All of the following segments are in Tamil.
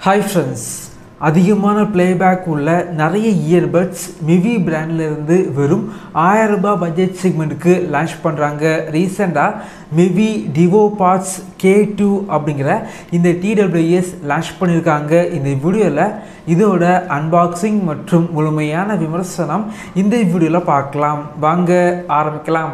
ஹாய் ஃப்ரெண்ட்ஸ் அதிகமான ப்ளேபேக் உள்ள நிறைய இயர்பட்ஸ் மிவி பிராண்ட்லேருந்து வெறும் ஆயிரம் ரூபாய் பட்ஜெட் செக்மெண்ட்டுக்கு லான்ச் பண்ணுறாங்க ரீசெண்டாக Mivi DuoPods K two அப்படிங்கிற இந்த டிடபிள்யூஎஸ் லான்ச் பண்ணியிருக்காங்க இந்த வீடியோவில் இதோட அன்பாக்சிங் மற்றும் முழுமையான விமர்சனம் இந்த வீடியோவில் பார்க்கலாம் வாங்க ஆரம்பிக்கலாம்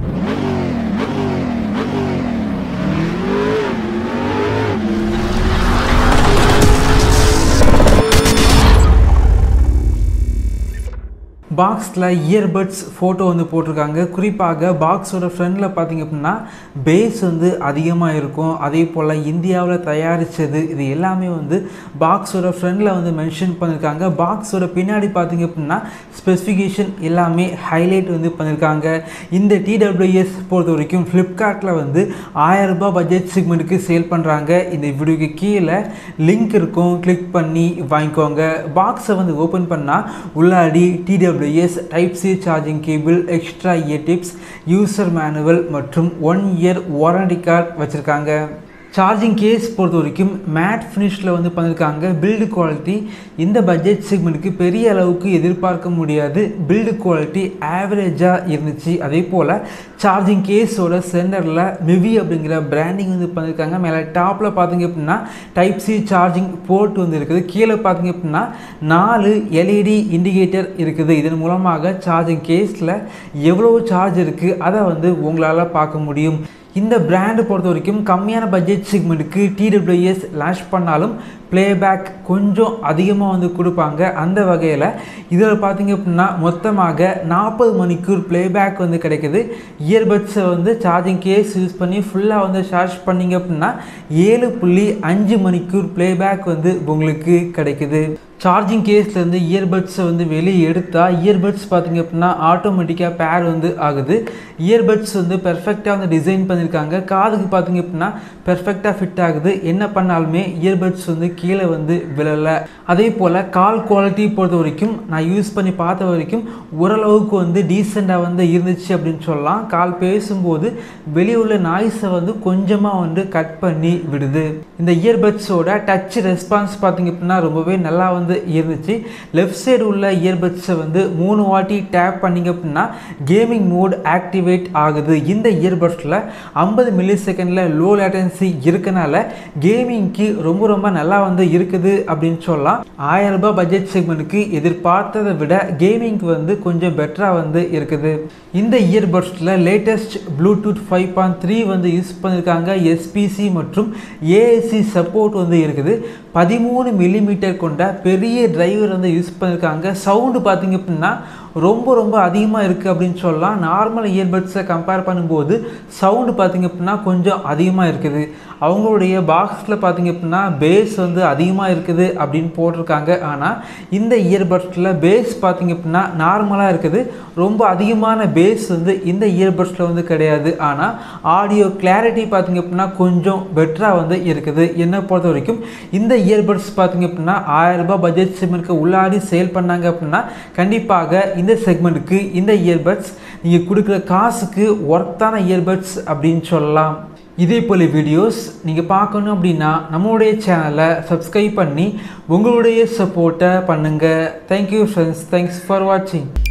பாக்ஸில் இயர்பட்ஸ் ஃபோட்டோ வந்து போட்டிருக்காங்க குறிப்பாக பாக்ஸோட ஃப்ரண்டில் பார்த்தீங்க அப்படின்னா பேஸ் வந்து அதிகமாக இருக்கும் அதே போல் இந்தியாவில் தயாரித்தது இது எல்லாமே வந்து பாக்ஸோட ஃப்ரண்டில் வந்து மென்ஷன் பண்ணியிருக்காங்க பாக்ஸோட பின்னாடி பார்த்தீங்க அப்படின்னா ஸ்பெசிஃபிகேஷன் எல்லாமே ஹைலைட் வந்து பண்ணியிருக்காங்க இந்த டிடபிள்யூஎஸ் பொறுத்த வரைக்கும் ஃப்ளிப்கார்ட்டில் வந்து ஆயிரம் ரூபாய் பட்ஜெட் செக்மெண்ட்டுக்கு சேல் பண்ணுறாங்க இந்த வீடியோக்கு கீழே லிங்க் இருக்கும் கிளிக் பண்ணி வாங்கிக்கோங்க பாக்ஸை வந்து ஓப்பன் பண்ணால் உள்ளாடி TW WS type C charging cable extra ear tips user manual மற்றும் ஒன் இயர் வாரண்டி கார்டு வச்சுருக்காங்க சார்ஜிங் கேஸ் பொறுத்த வரைக்கும் மேட் ஃபினிஷில் வந்து பண்ணியிருக்காங்க பில்டு குவாலிட்டி இந்த பட்ஜெட் செக்மெண்ட்டுக்கு பெரிய அளவுக்கு எதிர்பார்க்க முடியாது பில்டு குவாலிட்டி ஆவரேஜாக இருந்துச்சு அதே போல் சார்ஜிங் கேஸோட சென்டரில் மிவி அப்படிங்கிற பிராண்டிங் வந்து பண்ணியிருக்காங்க மேலே டாப்பில் பார்த்தீங்க அப்படின்னா டைப் சி சார்ஜிங் போர்ட் வந்து இருக்குது கீழே பார்த்தீங்க அப்படின்னா நாலு எல்இடி இண்டிகேட்டர் இருக்குது இதன் மூலமாக சார்ஜிங் கேஸில் எவ்வளோ சார்ஜ் இருக்குது அதை வந்து உங்களால் பார்க்க முடியும் இந்த பிராண்டு பொறுத்த வரைக்கும் கம்மியான பட்ஜெட் செக்மெண்ட்டுக்கு டிடபிள்யூஎஸ் லான்ச் பண்ணாலும் ப்ளேபேக் கொஞ்சம் அதிகமாக வந்து கொடுப்பாங்க அந்த வகையில் இதில் பார்த்தீங்க அப்படின்னா மொத்தமாக நாற்பது மணிக்கூர் ப்ளேபேக் வந்து கிடைக்குது இயர்பட்ஸை வந்து சார்ஜிங் கேஸ் யூஸ் பண்ணி ஃபுல்லாக வந்து சார்ஜ் பண்ணிங்க அப்படின்னா ஏழு புள்ளி அஞ்சு மணிக்கூர் ப்ளேபேக் வந்து உங்களுக்கு கிடைக்குது சார்ஜிங் கேஸ்லேருந்து இயர்பட்ஸை வந்து வெளியே எடுத்தால் இயர்பட்ஸ் பார்த்திங்க அப்படின்னா ஆட்டோமேட்டிக்காக பேர் வந்து ஆகுது இயர்பட்ஸ் வந்து பெர்ஃபெக்டாக வந்து டிசைன் பண்ணியிருக்காங்க காதுக்கு பார்த்திங்க அப்படின்னா பெர்ஃபெக்டாக ஃபிட் ஆகுது என்ன பண்ணாலுமே இயர்பட்ஸ் வந்து கீழே வந்து விழலை அதே போல் கால் குவாலிட்டி பொறுத்த வரைக்கும் நான் யூஸ் பண்ணி பார்த்த வரைக்கும் ஓரளவுக்கு வந்து டீசெண்டாக வந்து இருந்துச்சு அப்படின்னு சொல்லலாம் கால் பேசும்போது வெளியே உள்ள நாய்ஸை வந்து கொஞ்சமாக வந்து கட் பண்ணி விடுது இந்த இயர்பட்ஸோட டச் ரெஸ்பான்ஸ் பார்த்திங்க அப்படின்னா ரொம்பவே நல்லா வந்து இருந்துச்சு லெஃப்ட் சைடு உள்ள இயர்பட்ஸை வந்து மூணு வாட்டி டேப் பண்ணிங்க அப்படின்னா கேமிங் மோட் ஆக்டிவேட் ஆகுது இந்த இயர்பட்ஸில் ஐம்பது மில்லி செகண்டில் லோ லேட்டன்சி இருக்கனால கேமிங்க்கு ரொம்ப ரொம்ப நல்லா வந்து இருக்குது அப்படின்னு சொல்லலாம் ஆயிரம் ரூபாய் பட்ஜெட் செக்மெண்ட்டுக்கு எதிர்பார்த்ததை விட கேமிங்க்கு வந்து கொஞ்சம் பெட்டராக வந்து இருக்குது இந்த இயர்பட்ஸில் latest Bluetooth five point three வந்து யூஸ் பண்ணியிருக்காங்க எஸ்பிசி மற்றும் ஏஎஸ்சி சப்போர்ட் வந்து இருக்குது பதிமூணு மில்லிமீட்டர் கொண்ட பெரிய டிரைவர் வந்து யூஸ் பண்ணியிருக்காங்க சவுண்டு பார்த்திங்க அப்படின்னா ரொம்ப ரொம்ப அதிகமாக இருக்குது அப்படின்னு சொல்லலாம் நார்மல் இயர்பட்ஸை கம்பேர் பண்ணும்போது சவுண்டு பார்த்திங்க அப்படின்னா கொஞ்சம் அதிகமாக இருக்குது அவங்களுடைய பாக்ஸில் பார்த்திங்க அப்படின்னா பேஸ் வந்து அதிகமாக இருக்குது அப்படின்னு போட்டிருக்காங்க ஆனால் இந்த இயர்பட்ஸில் பேஸ் பார்த்திங்க அப்படின்னா நார்மலாக இருக்குது ரொம்ப அதிகமான பேஸ் வந்து இந்த இயர்பட்ஸில் வந்து கிடையாது ஆனால் ஆடியோ கிளாரிட்டி பார்த்திங்க அப்படின்னா கொஞ்சம் பெட்டராக வந்து இருக்குது என்னை பொறுத்த வரைக்கும் இந்த இயர்பட்ஸ் பார்த்திங்க அப்படின்னா ஆயிரம் ரூபாய் பட்ஜெட் செக்மெண்ட்க்கு உள்ளாடி சேல் பண்ணாங்க அப்படின்னா கண்டிப்பாக இந்த செக்மெண்ட்டுக்கு இந்த இயர்பட்ஸ் நீங்கள் கொடுக்குற காசுக்கு ஒர்த்தான இயர்பட்ஸ் அப்படின்னு சொல்லலாம் இதே போல் வீடியோஸ் நீங்கள் பார்க்கணும் அப்படின்னா நம்மளுடைய சேனலை சப்ஸ்கிரைப் பண்ணி உங்களுடைய சப்போர்ட்டை பண்ணுங்கள் தேங்க்யூ ஃப்ரெண்ட்ஸ் தேங்க்ஸ் ஃபார் வாட்சிங்